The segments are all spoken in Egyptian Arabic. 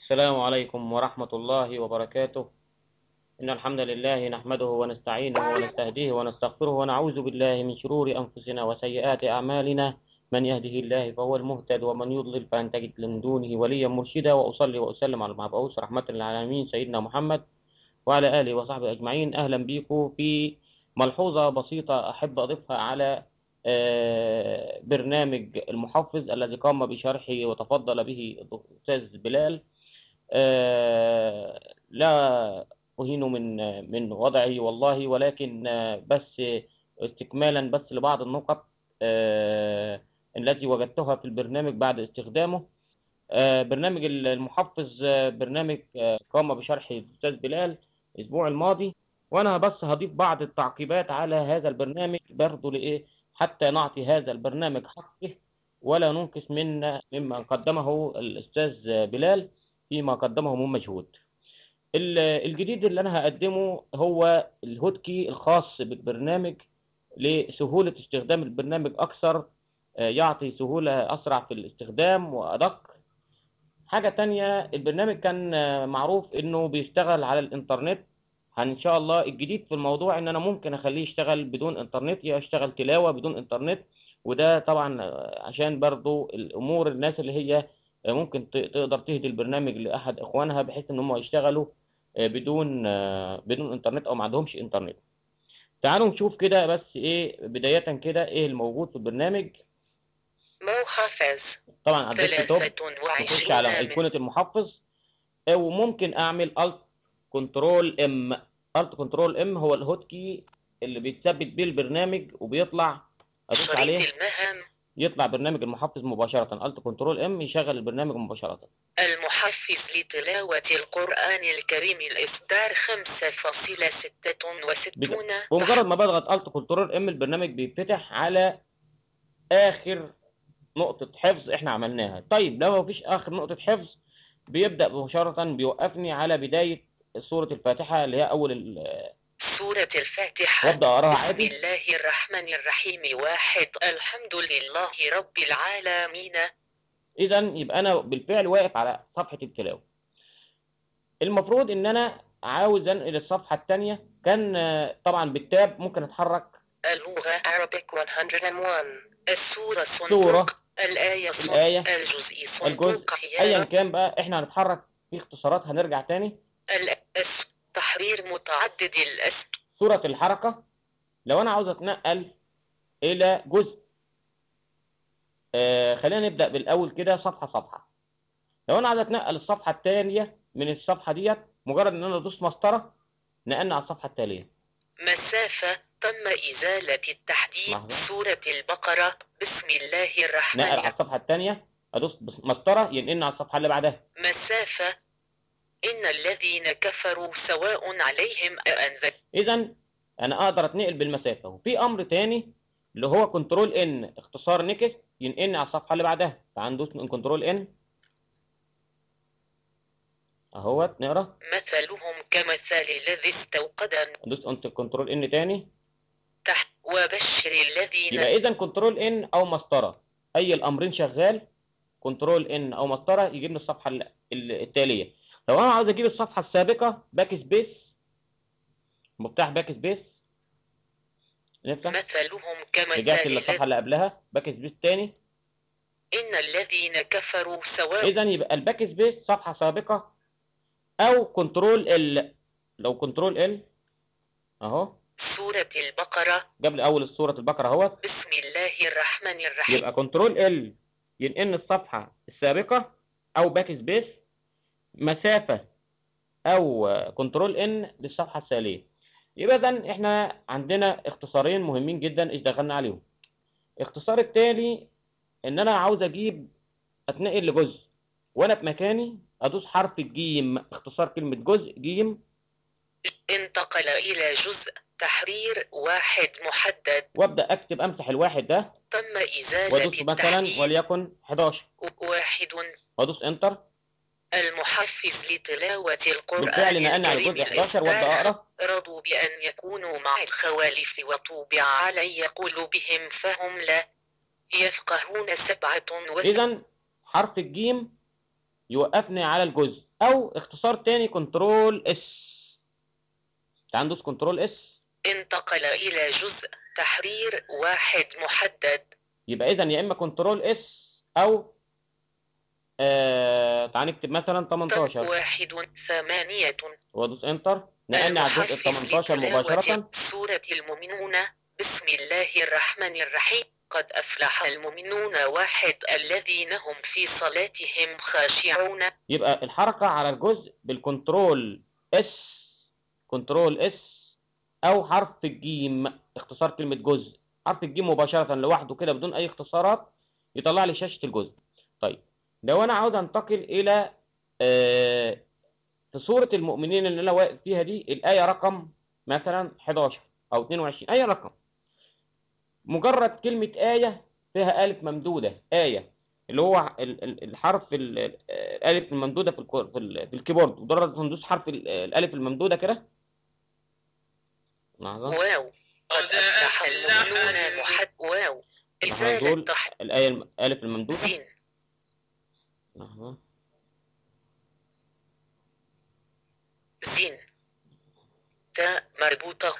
السلام عليكم ورحمة الله وبركاته إن الحمد لله نحمده ونستعينه ونستهديه ونستغفره ونعوذ بالله من شرور أنفسنا وسيئات أعمالنا من يهده الله فهو المهتد ومن يضلل فأن تجد من دونه وليا مرشدا وأصلي وأسلم على المبعوث رحمة للعالمين سيدنا محمد وعلى آله وصحبه أجمعين أهلا بكم في ملحوظة بسيطة أحب أضيفها على آه، برنامج المحفظ الذي قام بشرحه وتفضل به الأستاذ بلال آه، لا أهين من من وضعي والله ولكن آه، بس استكمالا بس لبعض النقط آه، التي وجدتها في البرنامج بعد استخدامه آه، برنامج المحفظ آه، برنامج آه، قام بشرحه الأستاذ بلال الأسبوع الماضي وأنا بس هضيف بعض التعقيبات على هذا البرنامج برضه لإيه حتى نعطي هذا البرنامج حقه ولا ننقص من مما قدمه الأستاذ بلال فيما قدمه من مجهود ال- الجديد اللي أنا هقدمه هو الهوتكي الخاص بالبرنامج لسهولة استخدام البرنامج أكثر آه، يعطي سهولة أسرع في الاستخدام وأدق حاجة تانية البرنامج كان آه، معروف إنه بيشتغل على الإنترنت ان شاء الله الجديد في الموضوع ان انا ممكن اخليه يشتغل بدون انترنت يشتغل تلاوة بدون انترنت وده طبعا آه، عشان برضو الامور الناس اللي هي آه، ممكن ت- تقدر تهدي البرنامج لاحد اخوانها بحيث ان هم يشتغلوا آه، بدون آه، بدون انترنت او ما عندهمش انترنت تعالوا نشوف كده بس ايه بداية كده ايه الموجود في البرنامج محفز طبعا على الديسكتوب ثلاثة نخش وعشرون على من ايقونة المحفظ وممكن اعمل الت كنترول ام الت كنترول ام هو الهوت كي اللي بيتثبت بيه البرنامج وبيطلع ادوس شريط عليه المهام يطلع برنامج المحفظ مباشرة الت كنترول ام يشغل البرنامج مباشرة المحفز لتلاوة القرآن الكريم الإصدار خمسة فاصلة ستة وستون بمجرد ما بضغط الت كنترول ام البرنامج بيتفتح على اخر نقطة حفظ احنا عملناها طيب لو مفيش اخر نقطة حفظ بيبدأ مباشرة بيوقفني على بداية سورة الفاتحة اللي هي اول ال- سورة الفاتحة وابدأ اقراها بسم عادي الله الرحمن الرحيم واحد الحمد لله رب العالمين اذا يبقى انا بالفعل واقف على صفحة التلاوة المفروض ان انا عاوز انقل الصفحة الثانية كان آه، طبعا بالتاب ممكن اتحرك اللغة Arabic 101 السورة سورة صندوق الآية صندوق الآية الجزء الجزء صندوق ايا خيار كان بقى احنا هنتحرك في اختصارات هنرجع تاني الأس تحرير متعدد الأس صورة الحركة لو انا عاوز اتنقل الى جزء آه خلينا نبدأ بالاول كده صفحة صفحة لو انا عاوز اتنقل الصفحة التالية من الصفحة ديت مجرد ان انا ادوس مسطرة نقلنا على الصفحة التالية مسافة تم إزالة التحديد لحظة. سورة البقرة بسم الله الرحمن نقل على الرحيم الصفحة التانية ادوس بس- مسطرة ينقلنا على الصفحة اللي بعدها مسافة إن الذين كفروا سواء عليهم أأنذر اذا انا اقدر اتنقل بالمسافة وفي امر تاني اللي هو كنترول ان اختصار نكست ينقلني على الصفحة اللي بعدها فهندوس من كنترول ان اهوت نقرا مثلهم كمثل الذي استوقد ندوس انت كنترول ان تاني تحت وبشر الذين يبقى اذا كنترول ان او مسطره اي الامرين شغال كنترول ان او مسطره يجيب لي الصفحه ال- ال- التاليه لو انا عاوز اجيب الصفحه السابقه باك سبيس مفتاح باك سبيس نفتح مثلهم كمثل رجعت للصفحه الذي اللي قبلها باك سبيس تاني إن الذين كفروا سواء اذا يبقى الباك سبيس صفحه سابقه او كنترول ال لو كنترول ال اهو سورة البقرة جاب لي اول سوره البقره اهوت بسم الله الرحمن الرحيم يبقى كنترول ال ينقلني الصفحة السابقة أو باك سبيس مسافة أو كنترول ان للصفحة التالية يبقى إذا إحنا عندنا اختصارين مهمين جدا اشتغلنا عليهم الاختصار التالي إن أنا عاوز أجيب أتنقل لجزء وأنا في مكاني أدوس حرف الجيم اختصار كلمة جزء جيم انتقل إلى جزء تحرير واحد محدد وأبدأ أكتب أمسح الواحد ده تم إزالة وأدوس مثلا التحديد وليكن 11 واحد وأدوس انتر المحفز لتلاوة القرآن بالفعل نقلنا على الكريم الجزء 11 وأبدأ الإصدار أقرأ رضوا بأن يكونوا مع الخوالف وطوبع علي قلوبهم فهم لا يفقهون سبعة وسبعة إذا حرف الجيم يوقفني على الجزء او اختصار تاني كنترول اس تعال ندوس كنترول اس انتقل إلى جزء تحرير واحد محدد يبقى اذا يا اما كنترول اس او آه تعال نكتب مثلا 18 واحد ثمانية وادوس انتر نقلنا على الجزء ال 18 مباشرة سورة المؤمنون بسم الله الرحمن الرحيم قد أفلح المؤمنون واحد الذين هم في صلاتهم خاشعون يبقى الحركة على الجزء بالكنترول اس كنترول اس او حرف الجيم اختصار كلمة جزء حرف الجيم مباشرة لوحده كده بدون اي اختصارات يطلع لي شاشة الجزء طيب لو انا عاوز انتقل الى آه في سورة المؤمنين اللي انا واقف فيها دي الآية رقم مثلا 11 او 22 اي رقم مجرد كلمة آية فيها ألف ممدودة آية اللي هو ال- ال- الحرف ال- ال- الألف الممدودة في الكو- في ال- في الكيبورد مجرد ندوس حرف ال- الألف الممدودة كده لحظة واو قد أفلح المؤمنون محد واو احنا إزالة هنقول تحت الآية الم- الألف الممدودة زين لحظة زين تاء مربوطة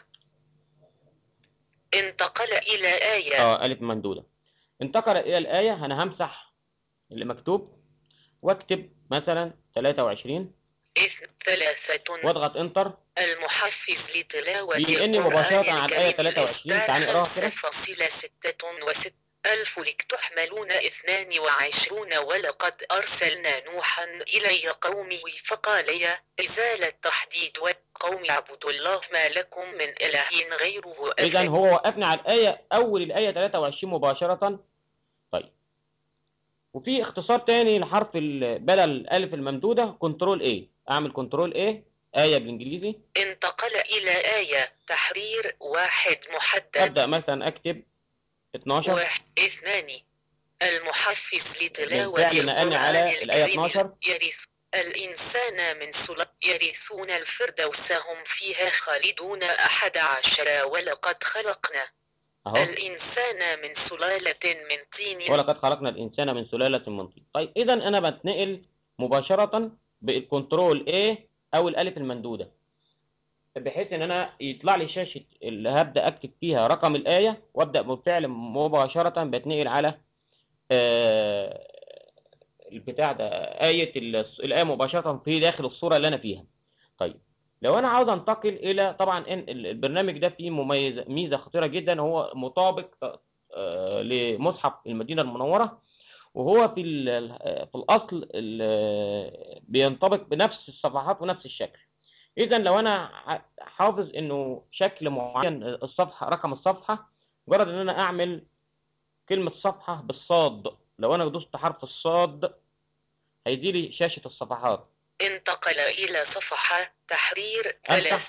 انتقل إلى آية اه ألف ممدودة انتقل إلى الآية أنا همسح اللي مكتوب واكتب مثلا 23 إثم ثلاثة واضغط انتر المحفز لتلاوة بينقلني القرآن مباشرة على الآية الكريم 23 تعالي نقراها كده. فاصلة ستة وست ألف لك تحملون اثنان وعشرون ولقد أرسلنا نوحا إلي قومي فقال يا إزالة تحديد وقوم اعبدوا الله ما لكم من إله غيره إذا هو وقفنا على الآية أول الآية 23 مباشرة طيب وفي اختصار تاني لحرف ال- بدل الألف الممدودة كنترول A أعمل كنترول A آية بالإنجليزي انتقل إلى آية تحرير واحد محدد أبدأ مثلا أكتب 12 واحد اثنان المحفز لتلاوة بالفعل نقلني على القرآن الآية الكريم 12. يرث الإنسان من سلة يرثون الفردوس هم فيها خالدون أحد عشر ولقد خلقنا أهو الإنسان من سلالة من طين ولقد خلقنا الإنسان من سلالة من طين طيب إذا أنا بتنقل مباشرة بالكنترول A أو الألف الممدودة بحيث إن أنا يطلع لي شاشة اللي هبدأ أكتب فيها رقم الآية وأبدأ بالفعل مباشرة بتنقل على آه، البتاع ده آية ال- الآية مباشرة في داخل الصورة اللي أنا فيها طيب لو أنا عاوز أنتقل إلى طبعا إن ال- البرنامج ده فيه مميزة ميزة خطيرة جدا هو مطابق آه، لمصحف المدينة المنورة وهو في ال- في الأصل ال- بينطبق بنفس الصفحات ونفس الشكل إذا لو أنا ح- حافظ إنه شكل معين الصفحة رقم الصفحة مجرد إن أنا أعمل كلمة صفحة بالصاد لو أنا دوست حرف الصاد هيدي لي شاشة الصفحات انتقل إلى صفحة تحرير أمسح.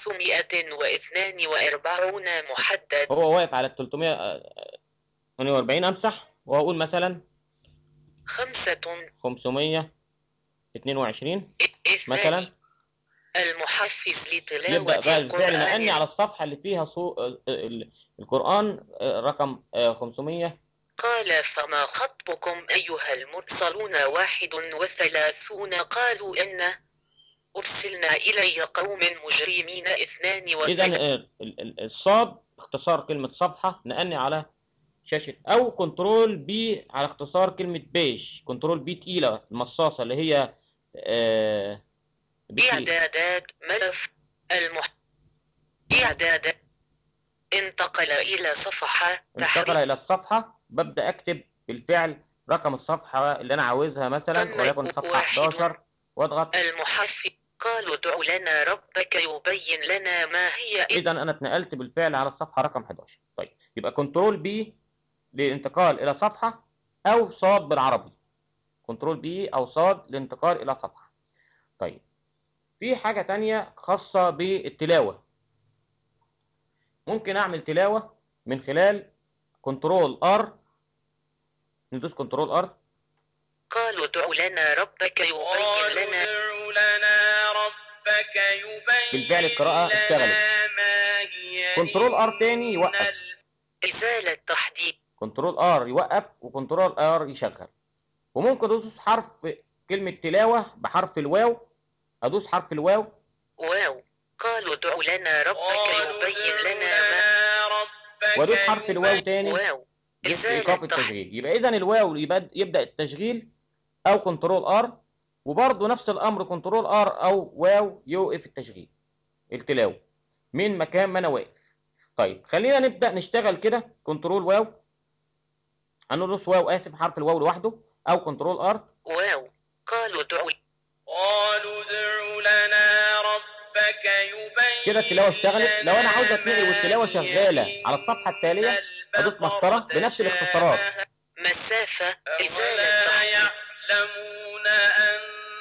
342 محدد هو واقف على 348 أمسح وأقول مثلا خمسة 522 اثنان مثلا المحفز لتلاوة يبدأ بقى بالفعل القرآن نقلني على الصفحة اللي فيها صو... ال- ال- القرآن آه، رقم آه، 500 قال فما خطبكم أيها المرسلون واحد وثلاثون قالوا أن أرسلنا إلي قوم مجرمين اثنان إذا وثلاثون آه، ال- ال- الصاد اختصار كلمة صفحة نقلني على شاشة أو كنترول بي على اختصار كلمة بيج كنترول بي تقيلة المصاصة اللي هي آه، بي إعدادات ملف المح إعدادات انتقل إلى صفحة انتقل تحرير إلى الصفحة ببدأ أكتب بالفعل رقم الصفحة اللي أنا عاوزها مثلا تم وليكن صفحة واحد. 11 واضغط المحفز قالوا ادع لنا ربك يبين لنا ما هي إذا أنا اتنقلت بالفعل على الصفحة رقم 11 طيب يبقى كنترول بي للانتقال إلى صفحة أو صاد بالعربي كنترول بي أو صاد للانتقال إلى صفحة طيب في حاجة تانية خاصة بالتلاوة ممكن أعمل تلاوة من خلال كنترول ار ندوس كنترول ار قالوا ادع لنا ربك يبين قالوا لنا ادع لنا ربك يبين بالفعل القراءة لنا اشتغلت. ما هي كنترول ار تاني يوقف إن إزالة تحديد كنترول ار يوقف وكنترول ار يشغل وممكن ادوس حرف كلمة تلاوة بحرف الواو ادوس حرف الواو واو قالوا ادع لنا ربك قالوا يبين ادع لنا ما لنا ربك وادوس حرف الواو يبين- تاني واو دوس إزالة ايقاف تحت- التشغيل يبقى اذا الواو يبقى يبدا التشغيل او كنترول ار وبرضه نفس الامر كنترول ار او واو يوقف التشغيل التلاوه من مكان ما انا واقف طيب خلينا نبدا نشتغل كده كنترول واو هندوس واو اسف حرف الواو لوحده او كنترول ار واو قالوا ادع قالوا ادع لنا ربك يبين كده التلاوة اشتغلت. لو أنا عاوز أتنقل لنا والتلاوة ما شغالة هي على الصفحة التالية، إن أدوس مسطرة البقرة بنفس الاختصارات. تشابه. مسافة إزالة أولا تحت يعلمون أن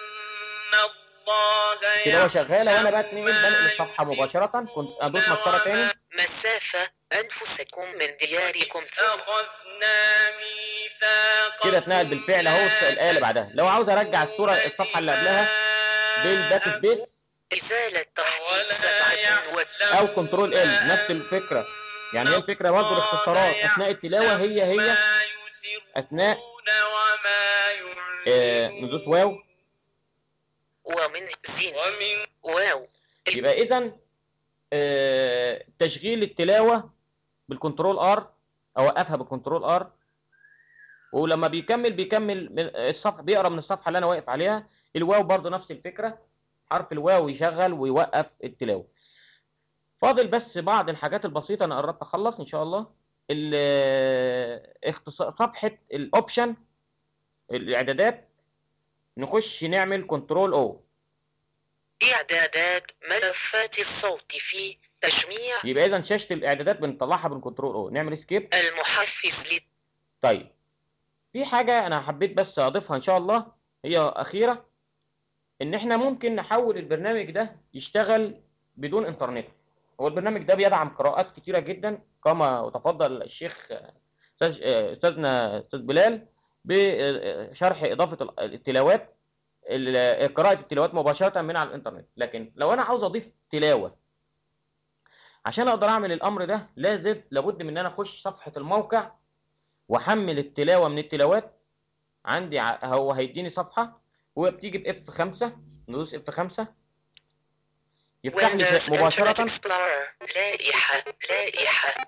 الله التلاوة شغالة وانا يعلم بتنقل بنقل ما الصفحة مباشرة كنت ادوس يخفون مسطرة تاني وما مسافة أنفسكم من دياركم ثم أخذنا ميثاقكم كده اتنقل بالفعل اهو الآية اللي بعدها لو عاوز ارجع الصورة الصفحة اللي قبلها بالباك سبيس إزالة تحت ولا سبعة وت- يعلم او كنترول ال نفس الفكرة يعني هي الفكرة برضه الاختصارات اثناء التلاوة هي هي ما اثناء يسرون وما آه يعلنون ندوس واو ومن زين ومن واو يبقى اذا آه تشغيل التلاوة بالكنترول ار اوقفها بالكنترول ار ولما بيكمل بيكمل من الصفحة بيقرا من الصفحة اللي انا واقف عليها الواو برضه نفس الفكرة حرف الواو يشغل ويوقف التلاوة فاضل بس بعض الحاجات البسيطة انا قربت اخلص ان شاء الله ال- اختصار صفحة الاوبشن الاعدادات نخش نعمل كنترول او إعدادات ملفات الصوت في تجميع يبقى اذا شاشة الاعدادات بنطلعها بالكنترول او نعمل سكيب المحفز لل طيب في حاجة أنا حبيت بس أضيفها إن شاء الله هي أخيرة إن إحنا ممكن نحول البرنامج ده يشتغل بدون إنترنت هو البرنامج ده بيدعم قراءات كتيرة جدا كما وتفضل الشيخ أستاذ- أستاذنا أستاذ بلال بشرح إضافة التلاوات ال- قراءة التلاوات مباشرة من على الإنترنت لكن لو أنا عاوز أضيف تلاوة عشان أقدر أعمل الأمر ده لازم لابد من إن أنا أخش صفحة الموقع واحمل التلاوه من التلاوات عندي ع- هو هيديني صفحه وبتيجي باف 5 ندوس اف 5 يفتح لي Windows مباشره Internet Explorer لائحة لائحة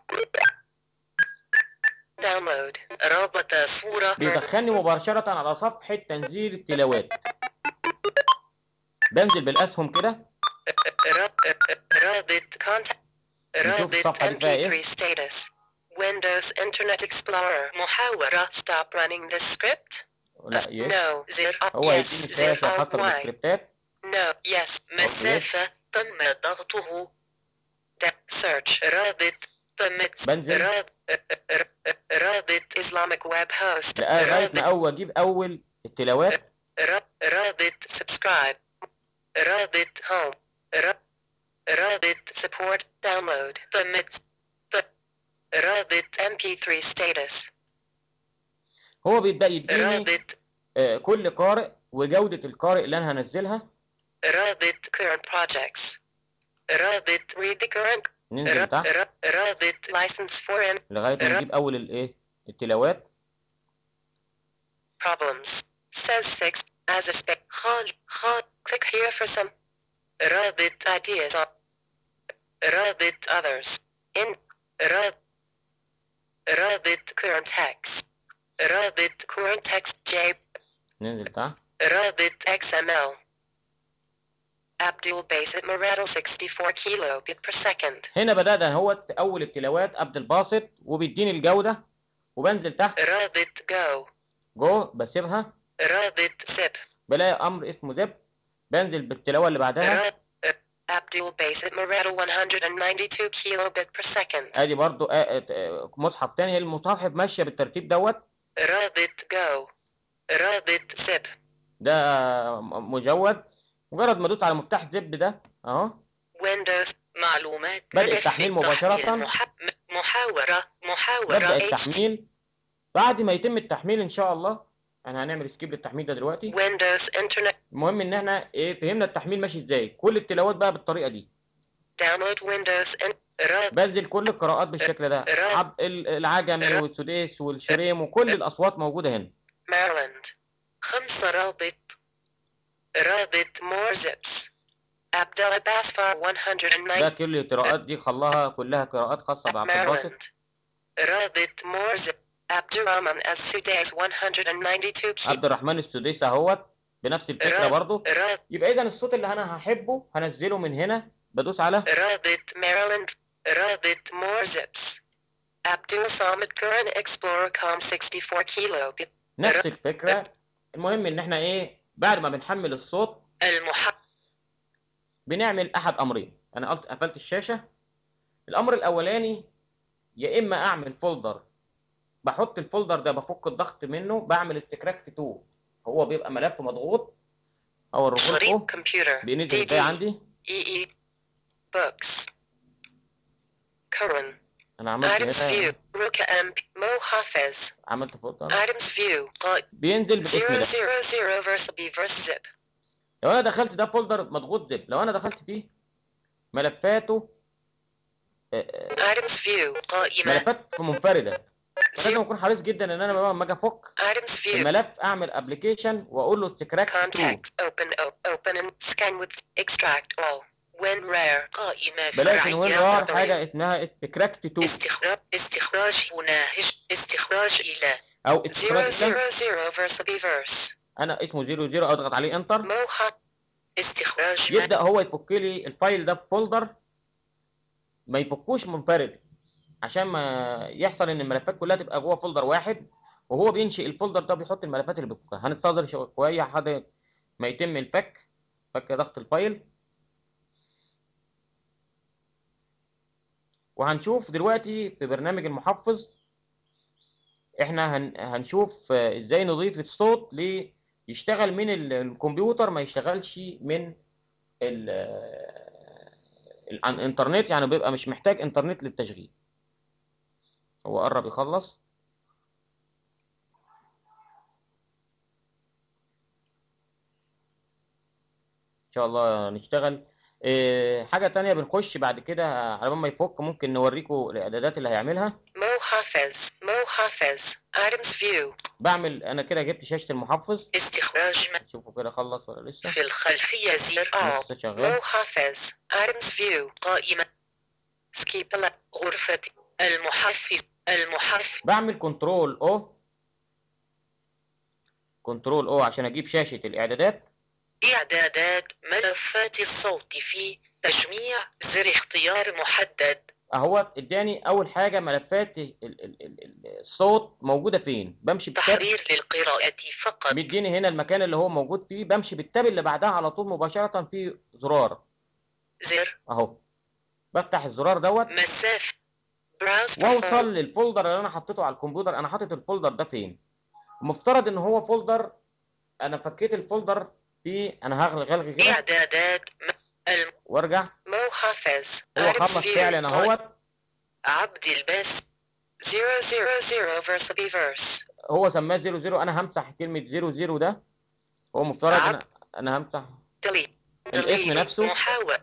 داونلود رابط صورة بيدخلني مباشره على صفحه تنزيل التلاوات بنزل بالاسهم كده را- رابط contact رابط الصفحة دي فيها إيه؟ MP3 status Windows Internet Explorer محاورة stop running the script لا يس no زر up هو yes هيديني زر شاشه up حسب Y السكريبتات no yes مسافة تم ضغطه دا- search رابط تمت بنزل. راب- رابط Islamic Web Host لغايه ما رابط اول اجيب اول التلاوات را- رابط subscribe رابط home را- رابط support download تمت ت- رابط mp3 status هو بيبدا يديني رابط آه، كل قارئ وجوده القارئ اللي انا هنزلها رابط current projects رابط read the current ننزل را- تحت را- رابط license foreign لغايه ما را- نجيب اول الايه التلاوات problems says 6 as a spec خال خال click here for some رابط ideas رابط others in راب رابط current text رابط current text J ننزل تحت رابط XML Abdul Basit Moretto 64 kilobit per second هنا بدأنا هو أول التلاوات أبدل باسط وبيديني الجودة وبنزل تحت رابط Go جو بسيبها رابط zip بلاقي أمر اسمه زب بنزل بالتلاوة اللي بعدها راب Abdul Basit Moretto 192 kilobit per second ادي برضو آه، آه، آه، مصحف تاني هي المصاحف ماشية بالترتيب دوت رابط Go رابط zip ده م- مجود مجرد ما ادوس على مفتاح زب ده اهو Windows معلومات بدأ ملف التحميل مباشرة. تحميل مح... م- محاورة محاورة ببدأ H- التحميل بعد ما يتم التحميل ان شاء الله انا هنعمل سكيب للتحميل ده دلوقتي Windows Internet المهم ان احنا ايه فهمنا التحميل ماشي ازاي كل التلاوات بقى بالطريقة دي Download Windows in... رابط بنزل كل القراءات بالشكل ده را- عب... ال- العجمي را- والسديس والشريم وكل الاصوات موجودة هنا مارلاند خمسة رابط رابط مورزبس عبد الله باسفار ده 190 كل القراءات دي خلاها كلها قراءات خاصة بعبد الباسط مارلاند رابط مورزب عبد الرحمن السداس 192 عبد الرحمن السديس اهوت بنفس الفكرة راب- برضو راب- يبقى اذا الصوت اللي انا هحبه هنزله من هنا بدوس على رابط مارلاند رابط مورزبس عبد الصامد كورن اكسبلورر كوم 64 كيلو نفس الفكرة المهم ان احنا ايه بعد ما بنحمل الصوت المحقق بنعمل احد امرين انا قلت قفلت الشاشة الامر الاولاني يا اما اعمل فولدر بحط الفولدر ده بفك الضغط منه بعمل استكراكت 2 هو بيبقى ملف مضغوط اوريه لكم شريط كمبيوتر بينزل ازاي عندي اي اي بوكس كورن انا عملت items هنا view روكا ام مو حافظ عملت فولدر items view قائد بينزل بالاسم 000 ده versus b versus zip لو انا دخلت ده فولدر مضغوط زب لو انا دخلت فيه ملفاته آه، آه، items view قائمة ملفات منفرده لازم اكون حريص جدا ان انا لما اجي افك items view الملف اعمل ابلكيشن واقول له استكراك 2 contact open o- open and scan with extract all when rare قائمة بلاش ان وين رار فرعية حاجه اسمها استكراكت 2 استخراج استخراج مناهج استخراج إلى او استخراج 000 اسم versus b verse انا اسمه 00 اضغط عليه انتر موحى استخراج يبدا هو يفك لي الفايل ده في فولدر ما يفكوش منفرد عشان ما يحصل ان الملفات كلها تبقى جوه فولدر واحد وهو بينشئ الفولدر ده بيحط الملفات اللي بيفكها هنستظهر شو- شويه لحد ما يتم الفك فك ضغط الفايل وهنشوف دلوقتي في برنامج المحفظ احنا هن هنشوف آه، ازاي نضيف الصوت ل يشتغل من ال- الكمبيوتر ما يشتغلش من ال- ال- عن الانترنت يعني بيبقى مش محتاج انترنت للتشغيل هو قرب يخلص ان شاء الله نشتغل إيه، حاجة تانية بنخش بعد كده على ما يفك ممكن نوريكم الاعدادات اللي هيعملها مو حافظ مو حافظ items view بعمل انا كده جبت شاشة المحفظ استخراج م- شوفوا كده خلص ولا لسه في الخلفية زر all لسه شغال مو حافظ items view قائمة سكيب لا غرفة المحفظ المحفظ بعمل كنترول او كنترول او عشان اجيب شاشة الاعدادات إعدادات ملفات الصوت في تجميع زر اختيار محدد اهو اداني اول حاجة ملفات ال- ال- ال- ال- الصوت موجودة فين بمشي بالتاب تحرير للقراءة فقط مديني هنا المكان اللي هو موجود فيه بمشي بالتاب اللي بعدها على طول مباشرة في زرار زر اهو بفتح الزرار دوت مسافة براوز واوصل للفولدر اللي انا حطيته على الكمبيوتر انا حاطط الفولدر ده فين مفترض ان هو فولدر انا فكيت الفولدر في انا هغلق غلق كده إعدادات م- الم- وارجع مو حافظ هو items خلص view فعلا قائمة اهوت عبد الباس 000 verse B verse هو سماه 00 انا همسح كلمة 00 ده هو مفترض انا انا همسح delete الاسم delete. نفسه. محاولة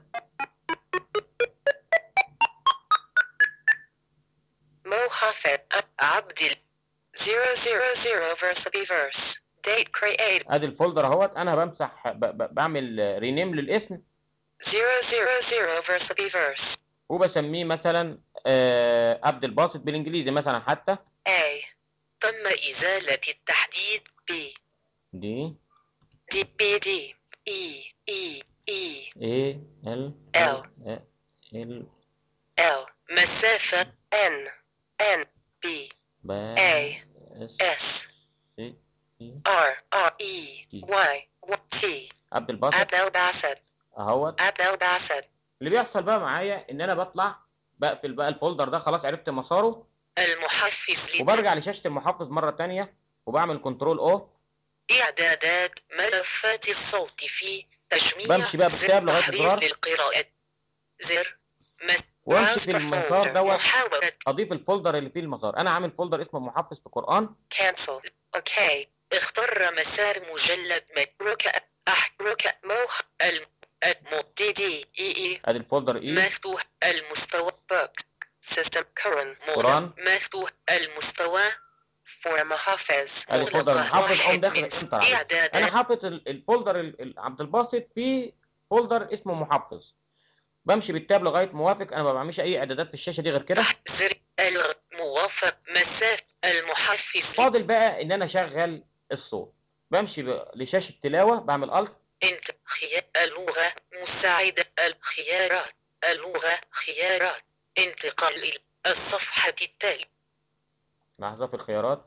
مو حافظ عبد ال 000 verse B verse date create ادي الفولدر اهوت انا بمسح ب... ب... بعمل رينيم للاسم 000 verse B verse وبسميه مثلا آه، عبد الباسط بالانجليزي مثلا حتى A تم إزالة التحديد B دي D B D E E E اي ال L. ال L مسافة N N B ب A اس S سي R R E Y T عبد الباسط عبد الباسط اهوت عبد الباسط اللي بيحصل بقى معايا ان انا بطلع بقفل بقى الفولدر ده خلاص عرفت مساره المحفز وبرجع لشاشة المحفظ مرة تانية وبعمل كنترول او لإعدادات ملفات الصوت في تجميع بمشي بقى بالتاب زر لغاية تحرير الزرار. للقراءة زر مس وامشي في المسار دوت محاولة اضيف الفولدر اللي فيه المسار انا عامل فولدر اسمه محفظ في القرآن cancel اوكي اختر مسار مجلد متروك احرك موح الم دي دي اي اي ادي الفولدر اي مفتوح المستوى بوك سيستم كورن قرآن. مفتوح المستوى for محافظ ادي فولدر محافظ اقوم داخل من انتر عليه انا إعدادات حاطط ال- الفولدر ال- ال- عبد الباسط في فولدر اسمه محفظ بمشي بالتاب لغايه موافق انا ما بعملش اي اعدادات في الشاشه دي غير كده زر الموافق مسافة المحفز فاضل بقى ان انا اشغل الصوت بمشي ب- لشاشه تلاوه بعمل الت انت خيار اللغة مساعدة الخيارات اللغة خيارات انتقال إلى الصفحة التالية لحظه في الخيارات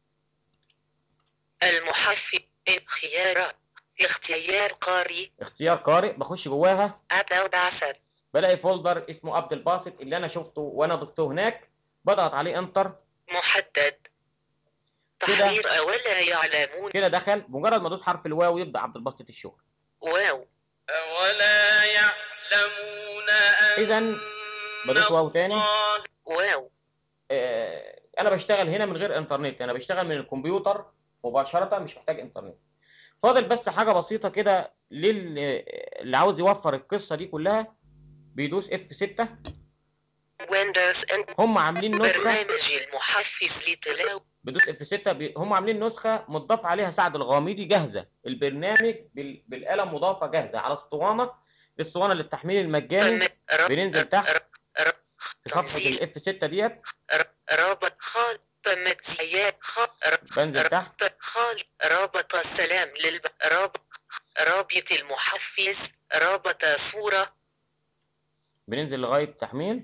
المحفز خيارات اختيار قاري اختيار قارئ بخش جواها أبل بعثت بلاقي فولدر اسمه عبد الباسط اللي انا شفته وانا ضفته هناك بضغط عليه انتر محدد تحرير ولا يعلمون كده دخل بمجرد ما ادوس حرف الواو يبدا عبد الباسط الشغل واو أولا يعلمون أن إذن بدوس واو تاني. الله واو آه، انا بشتغل هنا من غير انترنت انا بشتغل من الكمبيوتر مباشره مش محتاج انترنت فاضل بس حاجه بسيطه كده لل اللي عاوز يوفر القصه دي كلها بيدوس اف 6 ويندوز أن هم عاملين نسخه برنامج المحفز لتلاوة بدوس اف 6 بي... هم عاملين نسخه مضاف عليها سعد الغامدي جاهزه البرنامج بال... بالاله مضافه جاهزه على اسطوانه الاسطوانه للتحميل المجاني بننزل تحت في صفحه الاف 6 ديت رابط خال تمتيات خال بنزل تحت خال رابط السلام للب رابط رابط المحفز رابط صورة بننزل لغايه تحميل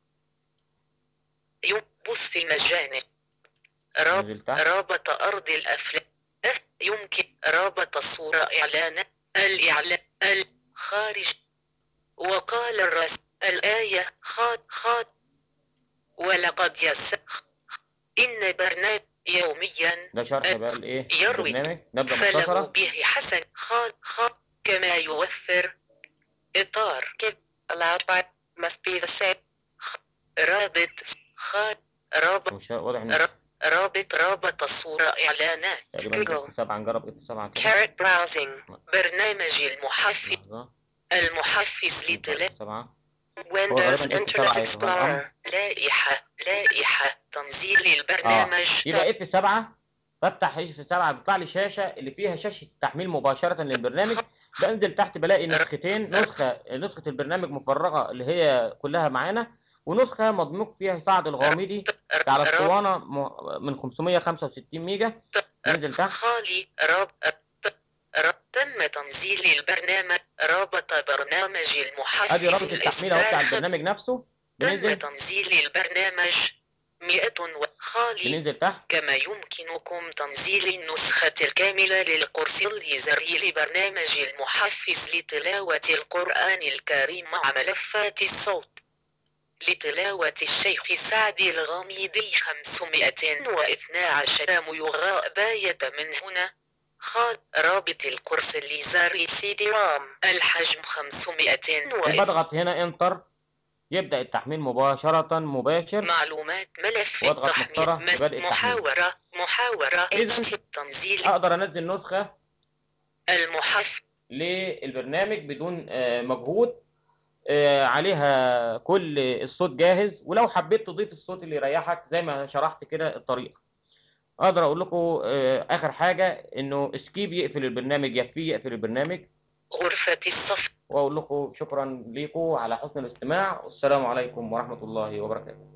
يبص مجانا رابط ننزل تحت رابط أرض الأفلام يمكن رابط الصورة إعلان الإعلان الخارج وقال الرسول الآية خاد خاد ولقد يسخ إن برنامج يوميا ده شرح بقى الايه يروي. البرنامج نبدا فله مختصره به حسن خاد خاد كما يوفر إطار كيف allowed by must be the same رابط خاد رابط مش واضح ان ر- رابط رابط الصورة إعلانات تقريبا جوجل. اف 7 نجرب اف 7 كده كارت براوزنج برنامج المحفز لحظه المحفز لتلاوة اف 7 ويندوز غالباً انترنت اتصال عليه. اكسبلورر لائحة لائحة تنزيل البرنامج يبقى اف 7 بفتح اف 7 بيطلع لي شاشه اللي فيها شاشه تحميل مباشره للبرنامج بنزل تحت بلاقي نسختين نسخه نسخه البرنامج مفرغه اللي هي كلها معانا ونسخه مضموك فيها سعد الغامدي على اسطوانه م- من 565 ميجا ننزل تحت خالي رابط رابط تم تنزيل البرنامج رابط برنامج المحفز ادي رابط التحميل اهو بتاع الإصدار البرنامج نفسه تم بننزل تنزيل البرنامج 100 وخالي بننزل تحت كما يمكنكم تنزيل النسخة الكاملة للقرص اليزري لبرنامج المحفز لتلاوة القرآن الكريم مع ملفات الصوت لتلاوة الشيخ سعد الغامدي 512 يغاء باية من هنا خال رابط القرص اليزري سي دي رام الحجم 500 وبضغط هنا انتر يبدا التحميل مباشره مباشر معلومات ملف واضغط التحميل مسطرة م- لبدء التحميل. محاورة محاورة إذن في التنزيل اقدر انزل نسخه المحفز للبرنامج بدون آه، مجهود آه، عليها كل الصوت جاهز ولو حبيت تضيف الصوت اللي يريحك زي ما شرحت كده الطريقه اقدر اقول لكم آه، اخر حاجه انه اسكيب يقفل البرنامج يكفيه يقفل البرنامج غرفة الصف واقول لكم شكرا لكم على حسن الاستماع والسلام عليكم ورحمه الله وبركاته